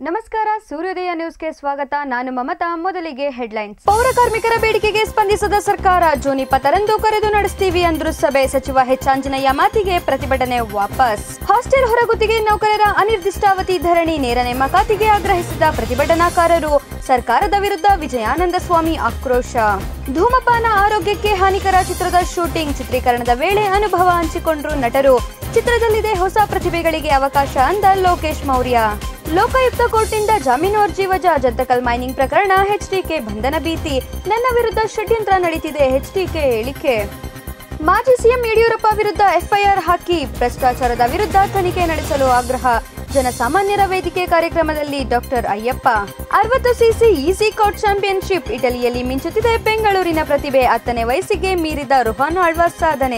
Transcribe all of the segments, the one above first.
ನಮಸ್ಕಾರ ಸೂರ್ಯೋದಯ ನ್ಯೂಸ್ಗೆ ಸ್ವಾಗತ ನಾನು ಮಮತಾ ಮೊದಲಿಗೆ ಹೆಡ್ಲೈನ್ಸ್ ಪೌರ ಕಾರ್ಮಿಕರ ಬೇಡಿಕೆಗೆ ಸ್ಪಂದಿಸದ ಸರ್ಕಾರ ಜೂನ್ ಇಪ್ಪತ್ತರಂದು ಕರೆದು ನಡೆಸ್ತೀವಿ ಅಂದ್ರು ಸಭೆ ಸಚಿವ ಎಚ್ ಆಂಜನೇಯ ಮಾತಿಗೆ ಪ್ರತಿಭಟನೆ ವಾಪಸ್ ಹಾಸ್ಟೆಲ್ ಹೊರಗುತ್ತಿಗೆ ನೌಕರರ ಅನಿರ್ದಿಷ್ಟಾವಧಿ ಧರಣಿ ನೇರ ನೇಮಕಾತಿಗೆ ಆಗ್ರಹಿಸಿದ ಪ್ರತಿಭಟನಾಕಾರರು ಸರ್ಕಾರದ ವಿರುದ್ಧ ವಿಜಯಾನಂದ ಸ್ವಾಮಿ ಆಕ್ರೋಶ ಧೂಮಪಾನ ಆರೋಗ್ಯಕ್ಕೆ ಹಾನಿಕರ ಚಿತ್ರದ ಶೂಟಿಂಗ್ ಚಿತ್ರೀಕರಣದ ವೇಳೆ ಅನುಭವ ಹಂಚಿಕೊಂಡ್ರು ನಟರು ಚಿತ್ರದಲ್ಲಿದೆ ಹೊಸ ಪ್ರತಿಭೆಗಳಿಗೆ ಅವಕಾಶ ಅಂದ ಲೋಕೇಶ್ ಮೌರ್ಯ ಲೋಕಾಯುಕ್ತ ಕೋರ್ಟ್ನಿಂದ ಜಾಮೀನು ಅರ್ಜಿ ವಜಾ ಜಂತಕಲ್ ಮೈನಿಂಗ್ ಪ್ರಕರಣ ಎಚ್ಡಿಕೆ ಬಂಧನ ಭೀತಿ ನನ್ನ ವಿರುದ್ಧ ಷಡ್ಯಂತ್ರ ನಡೀತಿದೆ ಎಚ್ಡಿಕೆ ಹೇಳಿಕೆ ಮಾಜಿ ಸಿಎಂ ಯಡಿಯೂರಪ್ಪ ವಿರುದ್ಧ ಎಫ್ಐಆರ್ ಹಾಕಿ ಭ್ರಷ್ಟಾಚಾರದ ವಿರುದ್ಧ ತನಿಖೆ ನಡೆಸಲು ಆಗ್ರಹ ಜನಸಾಮಾನ್ಯರ ವೇದಿಕೆ ಕಾರ್ಯಕ್ರಮದಲ್ಲಿ ಡಾಕ್ಟರ್ ಅಯ್ಯಪ್ಪ ಅರವತ್ತು ಸಿಸಿ ಈಸಿ ಕೌಟ್ ಚಾಂಪಿಯನ್ಶಿಪ್ ಇಟಲಿಯಲ್ಲಿ ಮಿಂಚುತ್ತಿದೆ ಬೆಂಗಳೂರಿನ ಪ್ರತಿಭೆ ಹತ್ತನೇ ವಯಸ್ಸಿಗೆ ಮೀರಿದ ರುಹಾನ್ ಆಳ್ವಾಸ್ ಸಾಧನೆ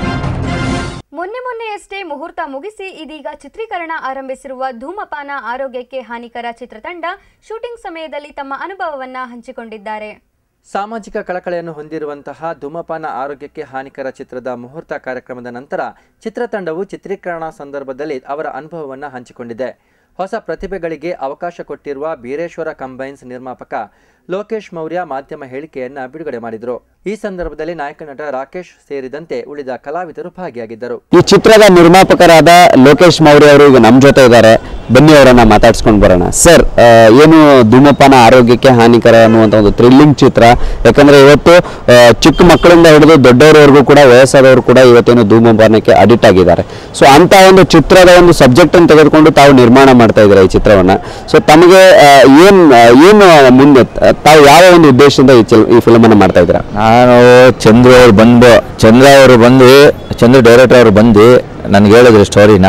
ಮೊನ್ನೆ ಮೊನ್ನೆಯಷ್ಟೇ ಮುಹೂರ್ತ ಮುಗಿಸಿ ಇದೀಗ ಚಿತ್ರೀಕರಣ ಆರಂಭಿಸಿರುವ ಧೂಮಪಾನ ಆರೋಗ್ಯಕ್ಕೆ ಹಾನಿಕರ ಚಿತ್ರತಂಡ ಶೂಟಿಂಗ್ ಸಮಯದಲ್ಲಿ ತಮ್ಮ ಅನುಭವವನ್ನ ಹಂಚಿಕೊಂಡಿದ್ದಾರೆ ಸಾಮಾಜಿಕ ಕಳಕಳೆಯನ್ನು ಹೊಂದಿರುವಂತಹ ಧೂಮಪಾನ ಆರೋಗ್ಯಕ್ಕೆ ಹಾನಿಕರ ಚಿತ್ರದ ಮುಹೂರ್ತ ಕಾರ್ಯಕ್ರಮದ ನಂತರ ಚಿತ್ರತಂಡವು ಚಿತ್ರೀಕರಣ ಸಂದರ್ಭದಲ್ಲಿ ಅವರ ಅನುಭವವನ್ನು ಹಂಚಿಕೊಂಡಿದೆ ಹೊಸ ಪ್ರತಿಭೆಗಳಿಗೆ ಅವಕಾಶ ಕೊಟ್ಟಿರುವ ಬೀರೇಶ್ವರ ಕಂಬೈನ್ಸ್ ನಿರ್ಮಾಪಕ ಲೋಕೇಶ್ ಮೌರ್ಯ ಮಾಧ್ಯಮ ಹೇಳಿಕೆಯನ್ನ ಬಿಡುಗಡೆ ಮಾಡಿದರು ಈ ಸಂದರ್ಭದಲ್ಲಿ ನಾಯಕ ನಟ ರಾಕೇಶ್ ಸೇರಿದಂತೆ ಉಳಿದ ಕಲಾವಿದರು ಭಾಗಿಯಾಗಿದ್ದರು ಈ ಚಿತ್ರದ ನಿರ್ಮಾಪಕರಾದ ಲೋಕೇಶ್ ಮೌರ್ಯ ಅವರು ಈಗ ನಮ್ಮ ಜೊತೆ ಇದ್ದಾರೆ ಬನ್ನಿ ಅವರನ್ನ ಮಾತಾಡ್ಸ್ಕೊಂಡು ಬರೋಣ ಸರ್ ಆ, ಏನು ಧೂಮಪಾನ ಆರೋಗ್ಯಕ್ಕೆ ಹಾನಿಕರ ಅನ್ನುವಂಥ ಒಂದು ಥ್ರಿಲ್ಲಿಂಗ್ ಚಿತ್ರ ಯಾಕಂದ್ರೆ ಇವತ್ತು ಆ, ಚಿಕ್ಕ ಮಕ್ಕಳಿಂದ ಹಿಡಿದು ದೊಡ್ಡವರವರೆಗೂ ಕೂಡ ವಯಸ್ಸಾದವರು ಕೂಡ ಇವತ್ತೇನು ಧೂಮಪಾನಕ್ಕೆ ಅಡಿಕ್ಟ್ ಆಗಿದ್ದಾರೆ ಸೊ ಅಂತ ಒಂದು ಚಿತ್ರದ ಒಂದು ಸಬ್ಜೆಕ್ಟ್ ಅನ್ನು ತೆಗೆದುಕೊಂಡು ತಾವು ನಿರ್ಮಾಣ ಮಾಡ್ತಾ ಇದ್ದಾರೆ ಈ ಚಿತ್ರವನ್ನ ಸೊ ತಮಗೆ ಆ, ಏನ್ ಆ, ಏನು ಮುಂದೆ ತಾವು ಯಾವ ಒಂದು ಉದ್ದೇಶದಿಂದ ಈ ಚಿಲ್- ಈ ಫಿಲ್ಮ್ ಅನ್ನ ಮಾಡ್ತಾ ಇದ್ದೀರಾ ನಾನು ಚಂದ್ರ ಅವ್ರು ಬಂದು ಚಂದ್ರ ಅವರು ಬಂದು ಚಂದ್ರ ಡೈರೆಕ್ಟರ್ ಅವರು ಬಂದು ನನಗೆ ಹೇಳಿದ್ರು ಸ್ಟೋರಿನ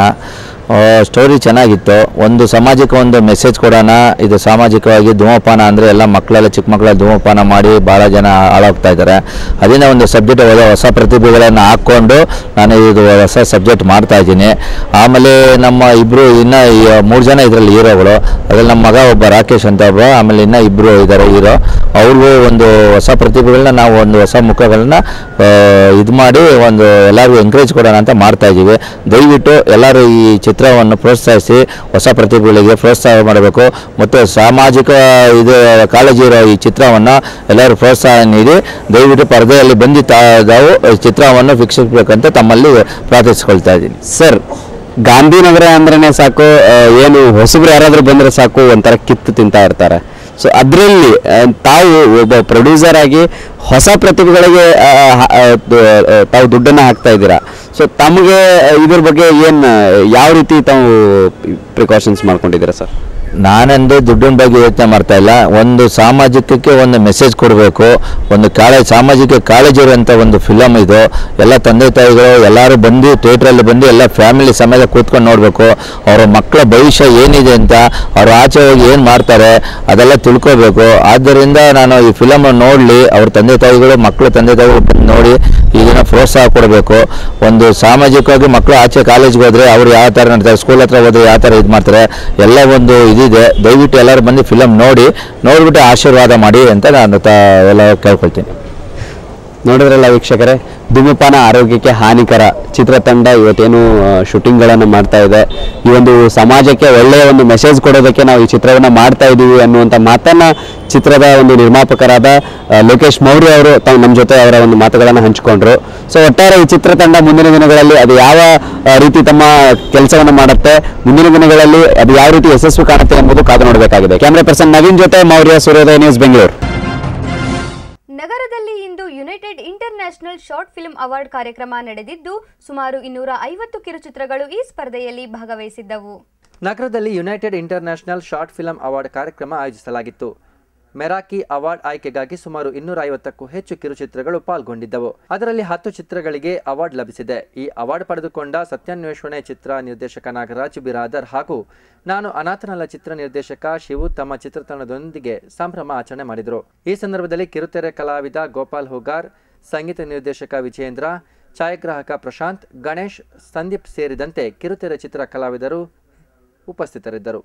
ಸ್ಟೋರಿ ಚೆನ್ನಾಗಿತ್ತು ಒಂದು ಸಮಾಜಕ್ಕೆ ಒಂದು ಮೆಸೇಜ್ ಕೊಡೋಣ ಇದು ಸಾಮಾಜಿಕವಾಗಿ ಧೂಮಪಾನ ಅಂದರೆ ಎಲ್ಲ ಮಕ್ಕಳೆಲ್ಲ ಚಿಕ್ಕ ಮಕ್ಕಳೆಲ್ಲ ಧೂಮಪಾನ ಮಾಡಿ ಭಾಳ ಜನ ಹಾಳಾಗ್ತಾ ಇದ್ದಾರೆ ಅದರಿಂದ ಒಂದು ಸಬ್ಜೆಕ್ಟ್ ಹೊಸ ಪ್ರತಿಭೆಗಳನ್ನು ಹಾಕ್ಕೊಂಡು ನಾನು ಇದು ಹೊಸ ಸಬ್ಜೆಕ್ಟ್ ಮಾಡ್ತಾ ಇದ್ದೀನಿ ಆಮೇಲೆ ನಮ್ಮ ಇಬ್ಬರು ಇನ್ನು ಮೂರು ಜನ ಇದರಲ್ಲಿ ಹೀರೋಗಳು ಅದ್ರಲ್ಲಿ ನಮ್ಮ ಮಗ ಒಬ್ಬ ರಾಕೇಶ್ ಅಂತ ಒಬ್ಬ ಆಮೇಲೆ ಇನ್ನೂ ಇಬ್ಬರು ಇದ್ದಾರೆ ಹೀರೋ ಅವ್ರಿಗೂ ಒಂದು ಹೊಸ ಪ್ರತಿಭೆಗಳನ್ನ ನಾವು ಒಂದು ಹೊಸ ಮುಖಗಳನ್ನ ಇದು ಮಾಡಿ ಒಂದು ಎಲ್ಲರಿಗೂ ಎಂಕರೇಜ್ ಕೊಡೋಣ ಅಂತ ಮಾಡ್ತಾ ಇದ್ದೀವಿ ದಯವಿಟ್ಟು ಎಲ್ಲರೂ ಈ ಚಿತ್ರವನ್ನು ಪ್ರೋತ್ಸಾಹಿಸಿ ಹೊಸ ಪ್ರತಿಭೆಗಳಿಗೆ ಪ್ರೋತ್ಸಾಹ ಮಾಡಬೇಕು ಮತ್ತು ಸಾಮಾಜಿಕ ಇದು ಕಾಳಜಿ ಇರೋ ಈ ಚಿತ್ರವನ್ನು ಎಲ್ಲರೂ ಪ್ರೋತ್ಸಾಹ ನೀಡಿ ದಯವಿಟ್ಟು ಪರದೆಯಲ್ಲಿ ಬಂದು ತಾವು ಈ ಚಿತ್ರವನ್ನು ವೀಕ್ಷಿಸಬೇಕಂತ ತಮ್ಮಲ್ಲಿ ಪ್ರಾರ್ಥಿಸ್ಕೊಳ್ತಾ ಇದ್ದೀನಿ ಸರ್ ಗಾಂಧಿನಗರ ಅಂದ್ರೇನೆ ಸಾಕು ಆ, ಏನು ಹೊಸಬ್ರು ಯಾರಾದ್ರೂ ಬಂದ್ರೆ ಸಾಕು ಒಂಥರ ಕಿತ್ತು ತಿಂತಾ ಇರ್ತಾರೆ ಸೊ ಅದರಲ್ಲಿ ತಾವು ಒಬ್ಬ ಪ್ರೊಡ್ಯೂಸರ್ ಆಗಿ ಹೊಸ ಪ್ರತಿಭೆಗಳಿಗೆ ಆ, ಹ- ಆ, ದು- ಆ, ತಾವು ದುಡ್ಡನ್ನ ಹಾಕ್ತಾ ಇದ್ದೀರಾ ಸೊ ತಮಗೆ ಇದ್ರ ಬಗ್ಗೆ ಏನು ಯಾವ ರೀತಿ ತಾವು ಪ್ರಿಕಾಷನ್ಸ್ ಮಾಡ್ಕೊಂಡಿದ್ದೀರಾ ಸರ್ ನಾನೆಂದು ದುಡ್ಡಿನ ಬಗ್ಗೆ ಯೋಚನೆ ಮಾಡ್ತಾ ಇಲ್ಲ ಒಂದು ಸಾಮಾಜಿಕಕ್ಕೆ ಒಂದು ಮೆಸೇಜ್ ಕೊಡಬೇಕು ಒಂದು ಕಾಳ ಸಾಮಾಜಿಕ ಕಾಳಜಿ ಇರುವಂಥ ಒಂದು ಫಿಲಮ್ ಇದು ಎಲ್ಲ ತಂದೆ ತಾಯಿಗಳು ಎಲ್ಲರೂ ಬಂದು ಥಿಯೇಟ್ರಲ್ಲಿ ಬಂದು ಎಲ್ಲ ಫ್ಯಾಮಿಲಿ ಸಮೇತ ಕೂತ್ಕೊಂಡು ನೋಡಬೇಕು ಅವರ ಮಕ್ಕಳ ಭವಿಷ್ಯ ಏನಿದೆ ಅಂತ ಅವ್ರು ಆಚೆ ಹೋಗಿ ಏನು ಮಾಡ್ತಾರೆ ಅದೆಲ್ಲ ತಿಳ್ಕೋಬೇಕು ಆದ್ದರಿಂದ ನಾನು ಈ ಫಿಲಮ್ ನೋಡಲಿ ಅವ್ರ ತಂದೆ ತಾಯಿಗಳು ಮಕ್ಕಳು ತಂದೆ ತಾಯಿಗಳು ಬಂದು ನೋಡಿ ಇದನ್ನ ಪ್ರೋತ್ಸಾಹ ಕೊಡಬೇಕು ಒಂದು ಸಾಮಾಜಿಕವಾಗಿ ಮಕ್ಕಳು ಆಚೆ ಕಾಲೇಜ್ಗೆ ಹೋದ್ರೆ ಅವ್ರು ಯಾವ ಥರ ನಡ್ತಾರೆ ಸ್ಕೂಲ್ ಹತ್ರ ಹೋದ್ರೆ ಯಾವ ಥರ ಇದು ಮಾಡ್ತಾರೆ ಎಲ್ಲ ಒಂದು ಇದಿದೆ ದಯವಿಟ್ಟು ಎಲ್ಲರೂ ಬಂದು ಫಿಲಮ್ ನೋಡಿ ನೋಡ್ಬಿಟ್ಟು ಆಶೀರ್ವಾದ ಮಾಡಿ ಅಂತ ನಾನು ತ ಎಲ್ಲ ಕೇಳ್ಕೊಳ್ತೀನಿ ನೋಡಿದ್ರಲ್ಲ ವೀಕ್ಷಕರೇ ಧೂಮಪಾನ ಆರೋಗ್ಯಕ್ಕೆ ಹಾನಿಕರ ಚಿತ್ರತಂಡ ಇವತ್ತೇನು ಶೂಟಿಂಗ್ಗಳನ್ನು ಮಾಡ್ತಾ ಇದೆ ಈ ಒಂದು ಸಮಾಜಕ್ಕೆ ಒಳ್ಳೆಯ ಒಂದು ಮೆಸೇಜ್ ಕೊಡೋದಕ್ಕೆ ನಾವು ಈ ಚಿತ್ರವನ್ನು ಮಾಡ್ತಾ ಇದ್ದೀವಿ ಅನ್ನುವಂಥ ಮಾತನ್ನ ಚಿತ್ರದ ಒಂದು ನಿರ್ಮಾಪಕರಾದ ಆ, ಲೋಕೇಶ್ ಮೌರ್ಯ ಅವರು ತಾವು ನಮ್ಮ ಜೊತೆ ಅವರ ಒಂದು ಮಾತುಗಳನ್ನು ಹಂಚಿಕೊಂಡ್ರು ಸೊ ಒಟ್ಟಾರೆ ಈ ಚಿತ್ರತಂಡ ಮುಂದಿನ ದಿನಗಳಲ್ಲಿ ಅದು ಯಾವ ಆ, ರೀತಿ ತಮ್ಮ ಕೆಲಸವನ್ನು ಮಾಡುತ್ತೆ ಮುಂದಿನ ದಿನಗಳಲ್ಲಿ ಅದು ಯಾವ ರೀತಿ ಯಶಸ್ವಿ ಕಾಣುತ್ತೆ ಎಂಬುದು ಕಾದು ನೋಡಬೇಕಾಗಿದೆ ಕ್ಯಾಮ್ರಾ ಪರ್ಸನ್ ನವೀನ್ ಜೊತೆ ಮೌರ್ಯ ಸೂರ್ಯೋದಯ ನ್ಯೂಸ್ ಬೆಂಗಳೂರು ನಗರದಲ್ಲಿ ಇಂದು United International Short Film Award ಕಾರ್ಯಕ್ರಮ ನಡೆದಿದ್ದು ಸುಮಾರು ಇನ್ನೂರ ಐವತ್ತು ಕಿರುಚಿತ್ರಗಳು ಈ ಸ್ಪರ್ಧೆಯಲ್ಲಿ ಭಾಗವಹಿಸಿದ್ದವು ನಗರದಲ್ಲಿ United International Short Film Award ಕಾರ್ಯಕ್ರಮ ಆಯೋಜಿಸಲಾಗಿತ್ತು ಮೆರಾಕಿ ಅವಾರ್ಡ್ ಆಯ್ಕೆಗಾಗಿ ಸುಮಾರು ಇನ್ನೂರ ಐವತ್ತಕ್ಕೂ ಹೆಚ್ಚು ಕಿರುಚಿತ್ರಗಳು ಪಾಲ್ಗೊಂಡಿದ್ದವು ಅದರಲ್ಲಿ ಹತ್ತು ಚಿತ್ರಗಳಿಗೆ ಅವಾರ್ಡ್ ಲಭಿಸಿದೆ ಈ ಅವಾರ್ಡ್ ಪಡೆದುಕೊಂಡ ಸತ್ಯಾನ್ವೇಷಣೆ ಚಿತ್ರ ನಿರ್ದೇಶಕ ನಾಗರಾಜ್ ಬಿರಾದರ್ ಹಾಗೂ ನಾನು ಅನಾಥನಲ್ಲ ಚಿತ್ರ ನಿರ್ದೇಶಕ ಶಿವು ತಮ್ಮ ಚಿತ್ರತಂಡದೊಂದಿಗೆ ಸಂಭ್ರಮ ಆಚರಣೆ ಮಾಡಿದರು ಈ ಸಂದರ್ಭದಲ್ಲಿ ಕಿರುತೆರೆ ಕಲಾವಿದ ಗೋಪಾಲ್ ಹುಗಾರ್ ಸಂಗೀತ ನಿರ್ದೇಶಕ ವಿಜೇಂದ್ರ ಛಾಯಾಗ್ರಾಹಕ ಪ್ರಶಾಂತ್ ಗಣೇಶ್ ಸಂದೀಪ್ ಸೇರಿದಂತೆ ಕಿರುತೆರೆ ಚಿತ್ರ ಕಲಾವಿದರು ಉಪಸ್ಥಿತರಿದ್ದರು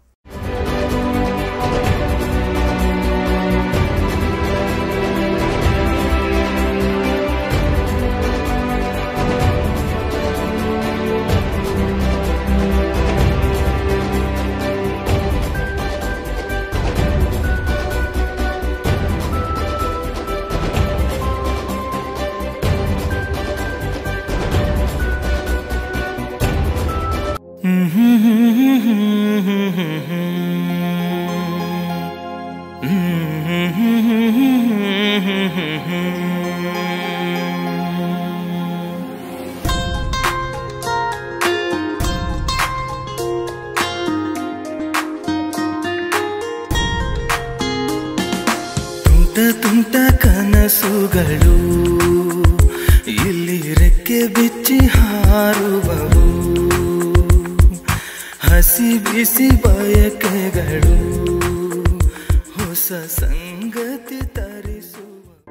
ತುಂಟ ತುಂಟ ಕನಸುಗಳು ಇಲ್ಲಿ ರೆಕ್ಕೆ ಬಿಚ್ಚಿ ಹಾರುವವು ಹಸಿ ಬಿಸಿ ಬಯಕೆಗಳು ಹೊಸ ಸಂಗತಿ ತರಿಸುವ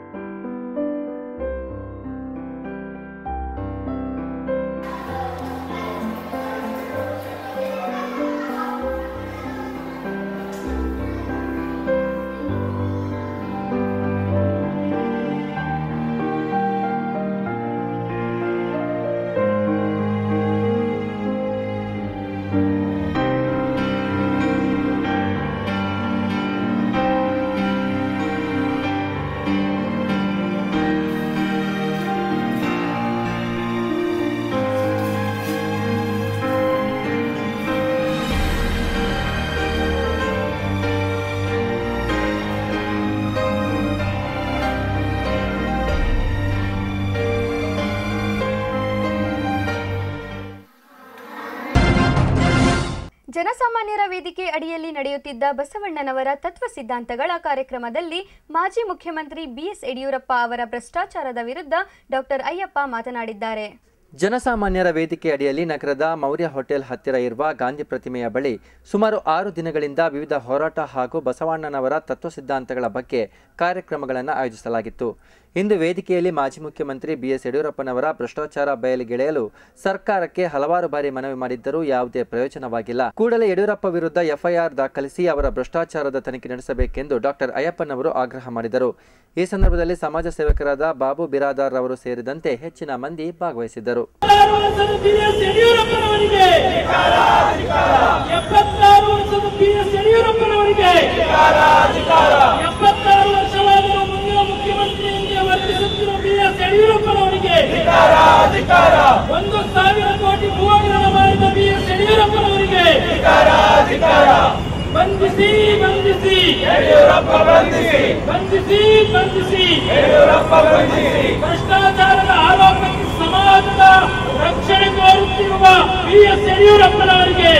ಜನಸಾಮಾನ್ಯರ ವೇದಿಕೆ ಅಡಿಯಲ್ಲಿ ನಡೆಯುತ್ತಿದ್ದ ಬಸವಣ್ಣನವರ ತತ್ವ ಸಿದ್ಧಾಂತಗಳ ಕಾರ್ಯಕ್ರಮದಲ್ಲಿ ಮಾಜಿ ಮುಖ್ಯಮಂತ್ರಿ ಬಿಎಸ್ ಯಡಿಯೂರಪ್ಪ ಅವರ ಭ್ರಷ್ಟಾಚಾರದ ವಿರುದ್ಧ ಡಾಕ್ಟರ್ ಅಯ್ಯಪ್ಪ ಮಾತನಾಡಿದ್ದಾರೆ ಜನಸಾಮಾನ್ಯರ ವೇದಿಕೆ ಅಡಿಯಲ್ಲಿ ನಗರದ ಮೌರ್ಯ ಹೋಟೆಲ್ ಹತ್ತಿರ ಇರುವ ಗಾಂಧಿ ಪ್ರತಿಮೆಯ ಬಳಿ ಸುಮಾರು ಆರು ದಿನಗಳಿಂದ ವಿವಿಧ ಹೋರಾಟ ಹಾಗೂ ಬಸವಣ್ಣನವರ ತತ್ವ ಸಿದ್ಧಾಂತಗಳ ಬಗ್ಗೆ ಕಾರ್ಯಕ್ರಮಗಳನ್ನು ಆಯೋಜಿಸಲಾಗಿತ್ತು ಇಂದು ವೇದಿಕೆಯಲ್ಲಿ ಮಾಜಿ ಮುಖ್ಯಮಂತ್ರಿ ಬಿಎಸ್ ಯಡಿಯೂರಪ್ಪನವರ ಭ್ರಷ್ಟಾಚಾರ ಬಯಲಿಗೆಳೆಯಲು ಸರ್ಕಾರಕ್ಕೆ ಹಲವಾರು ಬಾರಿ ಮನವಿ ಮಾಡಿದ್ದರೂ ಯಾವುದೇ ಪ್ರಯೋಜನವಾಗಿಲ್ಲ ಕೂಡಲೇ ಯಡಿಯೂರಪ್ಪ ವಿರುದ್ಧ ಎಫ್ಐಆರ್ ದಾಖಲಿಸಿ ಅವರ ಭ್ರಷ್ಟಾಚಾರದ ತನಿಖೆ ನಡೆಸಬೇಕೆಂದು ಡಾಕ್ಟರ್ ಅಯ್ಯಪ್ಪನವರು ಆಗ್ರಹ ಮಾಡಿದರು ಈ ಸಂದರ್ಭದಲ್ಲಿ ಸಮಾಜ ಸೇವಕರಾದ ಬಾಬು ಬಿರಾದಾರ್ ಅವರು ಸೇರಿದಂತೆ ಹೆಚ್ಚಿನ ಮಂದಿ ಭಾಗವಹಿಸಿದ್ದರು ವರ್ಷದ ಬಿಎಸ್ ಯಡಿಯೂರಪ್ಪನವರಿಗೆ ಎಪ್ಪತ್ತಾರು ವರ್ಷದ ಬಿಎಸ್ ಯಡಿಯೂರಪ್ಪನವರಿಗೆ ಎಪ್ಪತ್ತಾರು ವರ್ಷವಾದರೂ ಮುಂದಿನ ಮುಖ್ಯಮಂತ್ರಿಯಿಂದ ವರ್ತಿಸುತ್ತಿರುವ ಬಿಎಸ್ ಯಡಿಯೂರಪ್ಪನವರಿಗೆ ಒಂದು ಸಾವಿರ ಕೋಟಿ ಭೂಹಗರಣ ಮಾಡಿದ ಬಿಎಸ್ ಯಡಿಯೂರಪ್ಪನವರಿಗೆ ಬಂಧಿಸಿ ಬಂಧಿಸಿ ಯಡಿಯೂರಪ್ಪ ಬಂಧಿಸಿ ಬಂಧಿಸಿ ಬಂಧಿಸಿ ಯಡಿಯೂರಪ್ಪ ಬಂಧಿಸಿ ಭ್ರಷ್ಟಾಚಾರದ ಆರೋಪಕ್ಕೆ ಸಮಾಜದ ರಕ್ಷಣೆ ಕೋರುತ್ತಿರುವ ಬಿ ಎಸ್ ಯಡಿಯೂರಪ್ಪನವರಿಗೆ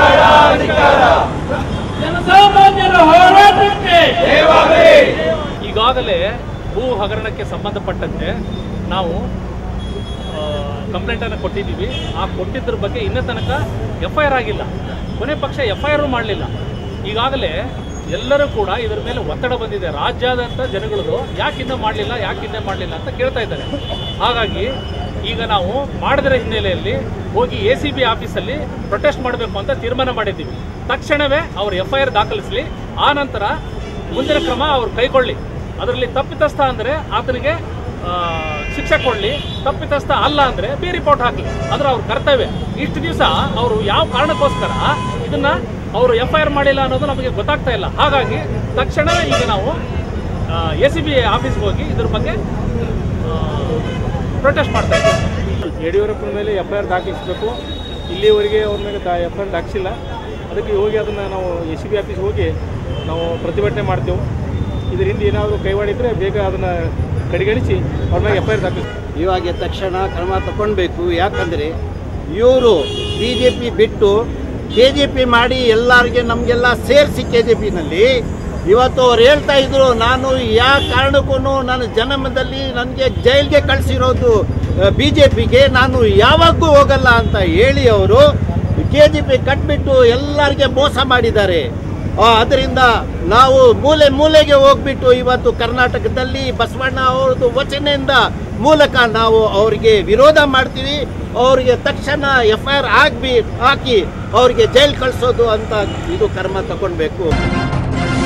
ಜನಸಾಮಾನ್ಯರ ಹೋರಾಟಕ್ಕೆ ಈಗಾಗಲೇ ಭೂ ಹಗರಣಕ್ಕೆ ಸಂಬಂಧಪಟ್ಟಂತೆ ನಾವು ಕಂಪ್ಲೇಂಟನ್ನು ಕೊಟ್ಟಿದ್ದೀವಿ ಆ ಕೊಟ್ಟಿದ್ದರ ಬಗ್ಗೆ ಇನ್ನೂ ತನಕ ಎಫ್ ಐ ಆರ್ ಆಗಿಲ್ಲ ಕೊನೆ ಪಕ್ಷ ಎಫ್ ಐ ಆರ್ ಮಾಡಲಿಲ್ಲ ಈಗಾಗಲೇ ಎಲ್ಲರೂ ಕೂಡ ಇದರ ಮೇಲೆ ಒತ್ತಡ ಬಂದಿದೆ ರಾಜ್ಯಾದ್ಯಂತ ಜನಗಳದು ಯಾಕಿಂದ ಮಾಡಲಿಲ್ಲ ಯಾಕಿಂದ ಮಾಡಲಿಲ್ಲ ಅಂತ ಕೇಳ್ತಾ ಇದ್ದಾರೆ ಹಾಗಾಗಿ ಈಗ ನಾವು ಮಾಡಿದ್ರ ಹಿನ್ನೆಲೆಯಲ್ಲಿ ಹೋಗಿ ಎ ಸಿ ಬಿ ಆಫೀಸಲ್ಲಿ ಪ್ರೊಟೆಸ್ಟ್ ಮಾಡಬೇಕು ಅಂತ ತೀರ್ಮಾನ ಮಾಡಿದ್ದೀವಿ ತಕ್ಷಣವೇ ಅವರು ಎಫ್ ಐ ಆರ್ ದಾಖಲಿಸಲಿ ಆ ನಂತರ ಮುಂದಿನ ಕ್ರಮ ಅವ್ರು ಕೈಗೊಳ್ಳಿ ಅದರಲ್ಲಿ ತಪ್ಪಿತಸ್ಥ ಅಂದರೆ ಆತನಿಗೆ ಆ, ಶಿಕ್ಷೆ ಕೊಡಲಿ ತಪ್ಪಿತಸ್ಥ ಅಲ್ಲ ಅಂದರೆ ಬಿ ರಿಪೋರ್ಟ್ ಹಾಕಲಿ ಅದರ ಅವ್ರ ಕರ್ತವ್ಯ ಇಷ್ಟು ದಿವಸ ಅವರು ಯಾವ ಕಾರಣಕ್ಕೋಸ್ಕರ ಇದನ್ನ ಅವರು ಎಫ್ ಐ ಆರ್ ಮಾಡಿಲ್ಲ ಅನ್ನೋದು ನಮಗೆ ಗೊತ್ತಾಗ್ತಾ ಇಲ್ಲ ಹಾಗಾಗಿ ತಕ್ಷಣವೇ ಈಗ ನಾವು ಎ ಸಿ ಬಿ ಆಫೀಸ್ಗೆ ಹೋಗಿ ಇದ್ರ ಬಗ್ಗೆ ಪ್ರೊಟೆಸ್ಟ್ ಮಾಡ್ತಾ ಇದ್ದೀವಿ ಯಡಿಯೂರಪ್ಪನ ಮೇಲೆ ಎಫ್ ಐ ಆರ್ ದಾಖಲಿಸಬೇಕು ಇಲ್ಲಿಯವರೆಗೆ ಅವ್ರ ಮೇಲೆ ದಾ ಎಫ್ ಐ ಆರ್ ದಾಖಲಿಸಿಲ್ಲ ಅದಕ್ಕೆ ಹೋಗಿ ಅದನ್ನು ನಾವು ಎಸ್ ಸಿ ಬಿ ಆಫೀಸ್ಗೆ ಹೋಗಿ ನಾವು ಪ್ರತಿಭಟನೆ ಮಾಡ್ತೇವೆ ಇದರಿಂದ ಏನಾದರೂ ಕೈವಾಡಿದರೆ ಬೇಗ ಅದನ್ನು ಕಡೆಗಣಿಸಿ ಅವ್ರ ಮೇಲೆ ಎಫ್ ಐ ಆರ್ ದಾಖಲಿಸಿ ಇವಾಗ ತಕ್ಷಣ ಕ್ರಮ ತಗೊಳ್ಬೇಕು ಯಾಕಂದರೆ ಇವರು ಬಿ ಜೆ ಪಿ ಬಿಟ್ಟು ಕೆ ಜೆ ಪಿ ಮಾಡಿ ಎಲ್ಲರಿಗೆ ನಮಗೆಲ್ಲ ಸೇರಿಸಿ ಕೆ ಜೆ ಪಿನಲ್ಲಿ ಇವತ್ತು ಅವ್ರು ಹೇಳ್ತಾ ಇದ್ರು ನಾನು ಯಾವ ಕಾರಣಕ್ಕೂ ನನ್ನ ಜನ್ಮದಲ್ಲಿ ನನಗೆ ಜೈಲ್ಗೆ ಕಳಿಸಿರೋದು ಬಿ ಜೆ ಪಿಗೆ ನಾನು ಯಾವಾಗೂ ಹೋಗಲ್ಲ ಅಂತ ಹೇಳಿ ಅವರು ಕೆ ಜಿ ಪಿ ಕಟ್ಬಿಟ್ಟು ಎಲ್ಲರಿಗೆ ಮೋಸ ಮಾಡಿದ್ದಾರೆ ಆ, ಅದರಿಂದ ನಾವು ಮೂಲೆ ಮೂಲೆಗೆ ಹೋಗ್ಬಿಟ್ಟು ಇವತ್ತು ಕರ್ನಾಟಕದಲ್ಲಿ ಬಸವಣ್ಣ ಅವ್ರದ್ದು ವಚನೆಯಿಂದ ಮೂಲಕ ನಾವು ಅವರಿಗೆ ವಿರೋಧ ಮಾಡ್ತೀವಿ ಅವರಿಗೆ ತಕ್ಷಣ ಎಫ್ ಐ ಆರ್ ಆಗ್ಬಿ ಹಾಕಿ ಅವರಿಗೆ ಜೈಲ್ ಕಳಿಸೋದು ಅಂತ ಇದು ಕರ್ಮ ತಗೊಳ್ಬೇಕು